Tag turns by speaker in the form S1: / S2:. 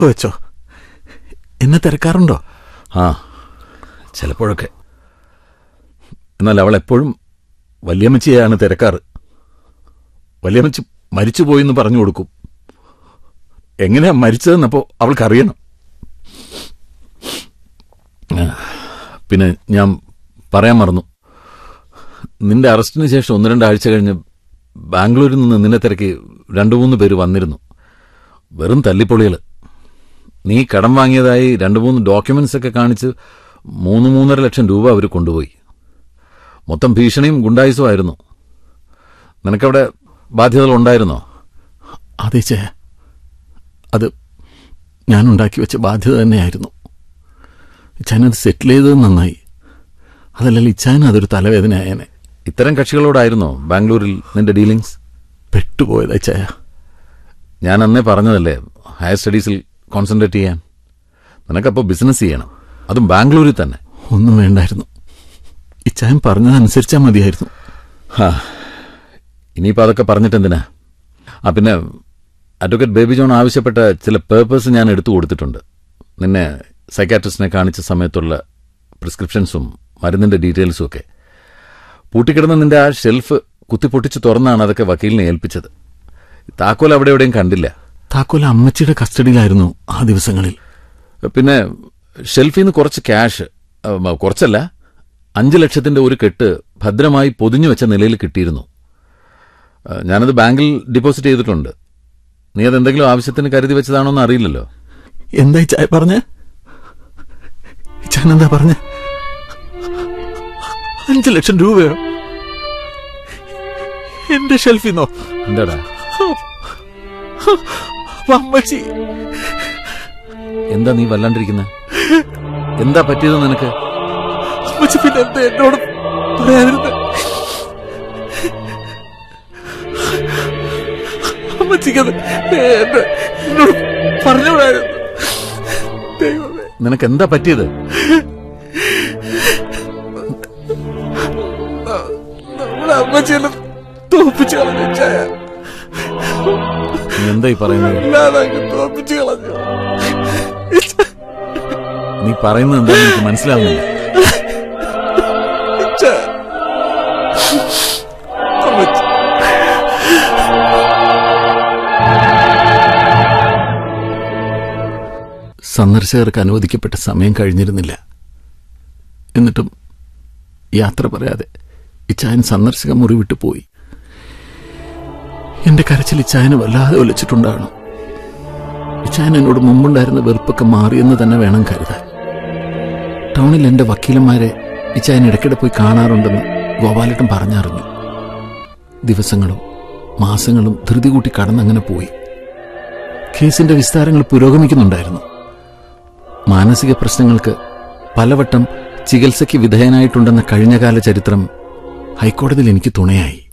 S1: വെച്ചോ എന്നെ തിരക്കാറുണ്ടോ
S2: ആ ചിലപ്പോഴൊക്കെ എന്നാൽ അവൾ എപ്പോഴും വല്യമ്മച്ചിയെയാണ് തിരക്കാറ് വല്യമ്മച്ചി മരിച്ചുപോയെന്ന് പറഞ്ഞു കൊടുക്കും എങ്ങനെയാ മരിച്ചതെന്നപ്പോൾ അവൾക്കറിയണം ആ, പിന്നെ ഞാൻ പറയാൻ മറന്നു നിന്റെ അറസ്റ്റിന് ശേഷം ഒന്ന് രണ്ടാഴ്ച കഴിഞ്ഞ് ബാംഗ്ലൂരിൽ നിന്ന് നിന്നെ തിരക്കി രണ്ടു മൂന്ന് പേര് വന്നിരുന്നു വെറും തല്ലിപ്പൊളികൾ നീ കടം വാങ്ങിയതായി രണ്ട് മൂന്ന് ഡോക്യുമെന്റ്സ് ഒക്കെ കാണിച്ച് മൂന്ന് മൂന്നര ലക്ഷം രൂപ അവർ കൊണ്ടുപോയി മൊത്തം ഭീഷണിയും ഗുണ്ടായുസും ആയിരുന്നു നിനക്കവിടെ ബാധ്യതകൾ ഉണ്ടായിരുന്നോ
S1: അതെ ചേ അത് ഞാൻ ഉണ്ടാക്കി വെച്ച ബാധ്യത തന്നെയായിരുന്നു ഇച്ചാനത് സെറ്റിൽ ചെയ്തത് നന്നായി അതല്ലെങ്കിൽ ഇച്ചാൻ അതൊരു തലവേദനയായനെ
S2: ഇത്തരം കക്ഷികളോടായിരുന്നോ ബാംഗ്ലൂരിൽ നിന്റെ ഡീലിങ്സ്
S1: പെട്ടുപോയതാ ചായ
S2: ഞാൻ അന്നേ പറഞ്ഞതല്ലേ ഹയർ സ്റ്റഡീസിൽ കോൺസെൻട്രേറ്റ് ചെയ്യാൻ നിനക്കപ്പോൾ ബിസിനസ് ചെയ്യണം അതും ബാംഗ്ലൂരിൽ തന്നെ
S1: ഒന്നും വേണ്ടായിരുന്നു ഇച്ചായൻ പറഞ്ഞതനുസരിച്ചാൽ മതിയായിരുന്നു
S2: ഹാ ഇനിയിപ്പോൾ അതൊക്കെ പറഞ്ഞിട്ടെന്തിനാ ആ പിന്നെ അഡ്വക്കേറ്റ് ബേബി ജോൺ ആവശ്യപ്പെട്ട ചില പേപ്പേഴ്സ് ഞാൻ എടുത്തു കൊടുത്തിട്ടുണ്ട് നിന്നെ സൈക്കാട്രിസ്റ്റിനെ കാണിച്ച സമയത്തുള്ള പ്രിസ്ക്രിപ്ഷൻസും മരുന്നിന്റെ ഡീറ്റെയിൽസും ഒക്കെ പൂട്ടിക്കിടന്ന നിന്റെ ആ ഷെൽഫ് കുത്തിപ്പൊട്ടിച്ച് തുറന്നാണ് അതൊക്കെ വക്കീലിനെ ഏൽപ്പിച്ചത് താക്കോൽ അവിടെ എവിടെയും കണ്ടില്ല
S1: താക്കോൽ അമ്മച്ചിയുടെ കസ്റ്റഡിയിലായിരുന്നു ആ ദിവസങ്ങളിൽ
S2: പിന്നെ ഷെൽഫിൽ നിന്ന് കുറച്ച് ക്യാഷ് ഉം, കുറച്ചല്ല അഞ്ച് ലക്ഷത്തിന്റെ ഒരു കെട്ട് ഭദ്രമായി പൊതിഞ്ഞു വെച്ച നിലയിൽ കിട്ടിയിരുന്നു ആ, ഞാനത് ബാങ്കിൽ ഡിപ്പോസിറ്റ് ചെയ്തിട്ടുണ്ട് നീ അത് എന്തെങ്കിലും ആവശ്യത്തിന് കരുതി വെച്ചതാണോ എന്ന് അറിയില്ലല്ലോ
S1: എന്താ ഇച്ചായ പറഞ്ഞ ഇച്ചാൻ എന്താ പറഞ്ഞ അഞ്ചു ലക്ഷം രൂപയോ എന്റെ ഷെൽഫിന്നോ
S2: എന്താടാ
S1: അപ്പൊ അമ്മച്ചി
S2: എന്താ നീ വല്ലാണ്ടിരിക്കുന്നത് എന്താ പറ്റിയത് നിനക്ക്
S1: അമ്മച്ചി പിന്നെ എന്താ എന്നോട് പറയാതിരുന്നത് അമ്മച്ചിക്കത് എന്നെ എന്നോട് പറഞ്ഞുകൂടായിരുന്നു ദൈവമേ
S2: നിനക്ക് എന്താ പറ്റിയത്
S1: നമ്മുടെ അമ്മച്ചിയെല്ലാം തോപ്പിച്ച് കളഞ്ഞു ചായ
S2: നീ എന്താ ഈ പറയുന്നത്
S1: ഇല്ലാതെ തോപ്പിച്ച് കളഞ്ഞു
S2: നീ പറയുന്നത് എന്താണെന്ന് എനിക്ക് മനസ്സിലാവുന്നില്ല
S1: ചായ അമ്മച്ചി സന്ദർശകർക്ക് അനുവദിക്കപ്പെട്ട സമയം കഴിഞ്ഞിരുന്നില്ല എന്നിട്ടും യാത്ര പറയാതെ ഇച്ചായൻ സന്ദർശക മുറി വിട്ടു പോയി എന്റെ കരച്ചിൽ ഇച്ചായനെ വല്ലാതെ ഒലിച്ചിട്ടുണ്ടാകണം ഇച്ചായൻ എന്നോട് മുമ്പുണ്ടായിരുന്ന വെറുപ്പൊക്കെ മാറിയെന്ന് തന്നെ വേണം കരുതാൻ ടൗണിൽ എന്റെ വക്കീലന്മാരെ ഇച്ചായൻ ഇടയ്ക്കിടെ പോയി കാണാറുണ്ടെന്ന് ഗോപാലട്ടൻ പറഞ്ഞറിഞ്ഞു ദിവസങ്ങളും മാസങ്ങളും ധൃതി കൂട്ടി കടന്നങ്ങനെ പോയി കേസിന്റെ വിസ്താരങ്ങൾ പുരോഗമിക്കുന്നുണ്ടായിരുന്നു മാനസിക പ്രശ്നങ്ങൾക്ക് പലവട്ടം ചികിത്സയ്ക്ക് വിധേയനായിട്ടുണ്ടെന്ന കഴിഞ്ഞകാല ചരിത്രം ഹൈക്കോടതിയിൽ എനിക്ക് തുണയായി